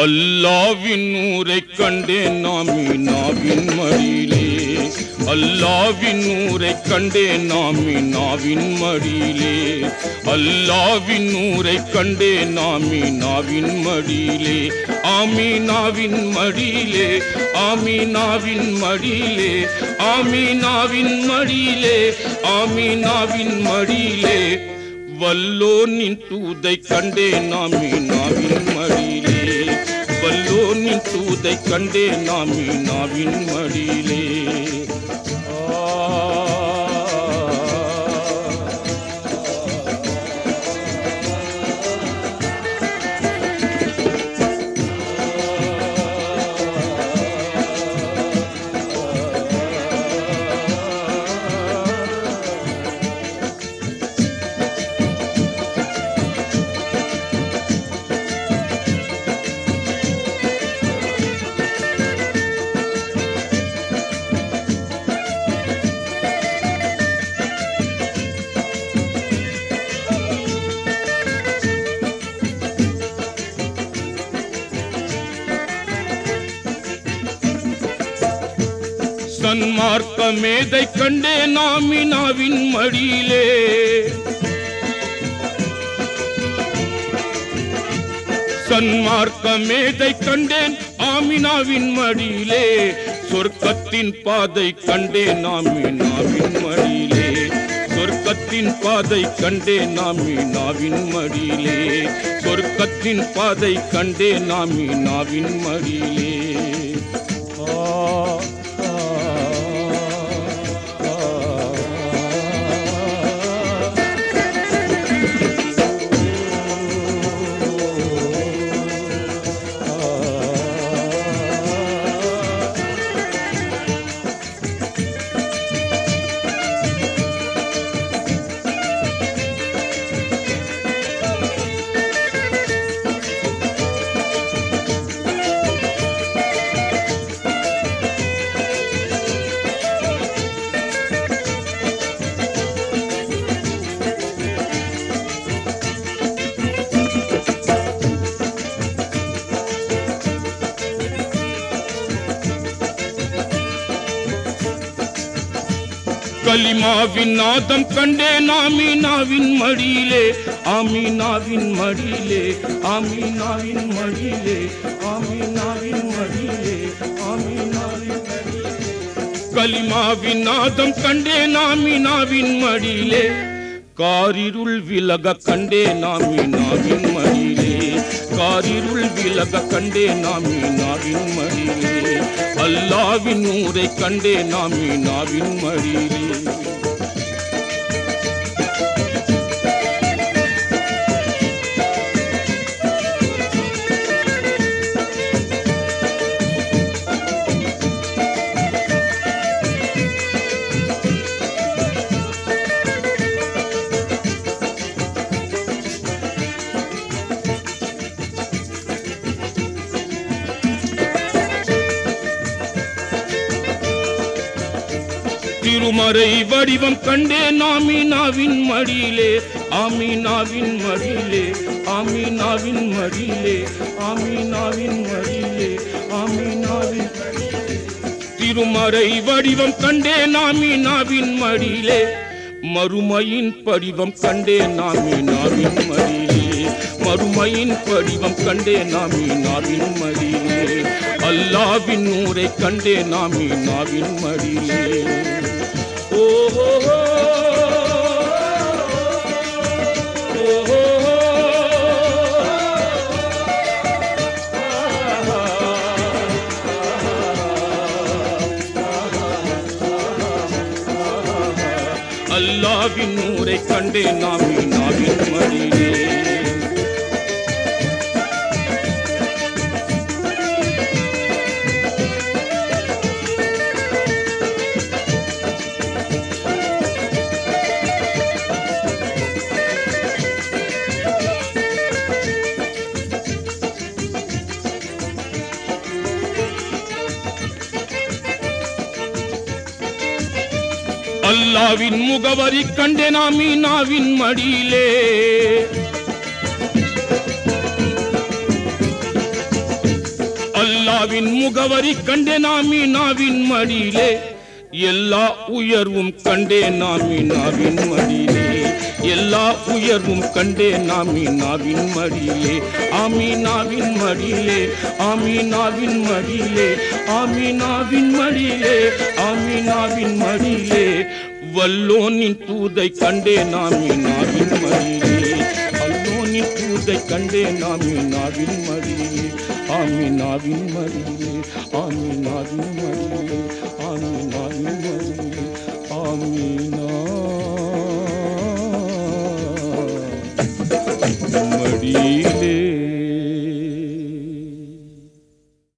அல்லாவின் நூரை கண்டேன் நாமினாவின் மடியிலே அல்லாவின் நூரை கண்டேன் நாமினாவின் மடியிலே அல்லாவின் நூரை கண்டேன் நாமினாவின் மடியிலே ஆமீனாவின் மடியிலே ஆமீனாவின் மடியிலே ஆமீனாவின் மடியிலே ஆமீனாவின் மடியிலே வல்லோனின் தூதை கண்டே நாமினாவின் மடியிலே வல்லோனின் தூதை கண்டே நாமினாவின் மடியிலே சன்மார்க்க மேதை கண்டே நாமினாவின் மடியிலே சன்மார்க்க மேதை கண்டேன் ஆமினாவின் மடியிலே சொர்க்கத்தின் பாதை கண்டேன் ஆமினாவின் மடியிலே சொர்க்கத்தின் பாதை கண்டேன் நாமினாவின் மடியிலே சொர்க்கத்தின் பாதை கண்டேன் நாமினாவின் மடியிலே ஆ ஆ, ஆ, ஆ. கலிமாவின் நாதம் கண்டே நாமீனாவின் மடியிலே ஆமீனாவின் மடியிலே ஆமீனாவின் மடியிலே ஆமீனாவின் மடியிலே ஆமீனாவின் மடியிலே கலிமாவின் நாதம் கண்டே நாமீனாவின் மடியிலே காரிருள் விலக கண்டே நாமீனாவின் மடியிலே காரிருள் விலக கண்டே நாமீனாவின் மடியிலே அல்லாவின் நூரை கண்டே நாமீனாவின் மடியிலே திருமறை வடிவம் கண்டே நாமினாவின் மடியிலே ஆமீனாவின் மடியிலே ஆமீனாவின் மடியிலே ஆமீனாவின் மடியிலே ஆமீனாவின் திருமறை வடிவம் கண்டே நாமினாவின் மடியிலே மறுமையின் படிவம் கண்டே நாமினாவின் மடியிலே மறுமையின் படிவம் கண்டே நாமினாவின் மடியிலே அல்லாவின் நூரை கண்டே நாமினாவின் மடியிலே ஓஹோ ஓஹோ அல்லாவின் நூரை கண்டே நாமினாவின் மடியிலே அல்லாவின் முகவரி கண்டே நாமினாவின் மடியிலே எல்லாவின் முகவரி கண்டேன் ஆமீனாவின் மடியிலே எல்லா உயர்வும் கண்டேன் ஆமீனாவின் மடியிலே எல்லா உயர்வும் கண்டேன் ஆமீனாவின் மடியிலே ஆமீனாவின் மடியிலே ஆமீனாவின் மடியிலே ஆமீனாவின் மடியிலே ஆமீனாவின் மடியிலே வல்லோனின் தூதை கண்டேன் ஆமீனாவின் மடியிலே அல்லோனின் தூதை கண்டேன் ஆமீனாவின் மடியிலே ஆமீனாவின் மடியிலே ஆமீனாவின் மடியிலே ஆமீனாவின் மடியிலே ஆமீனா மடியிலே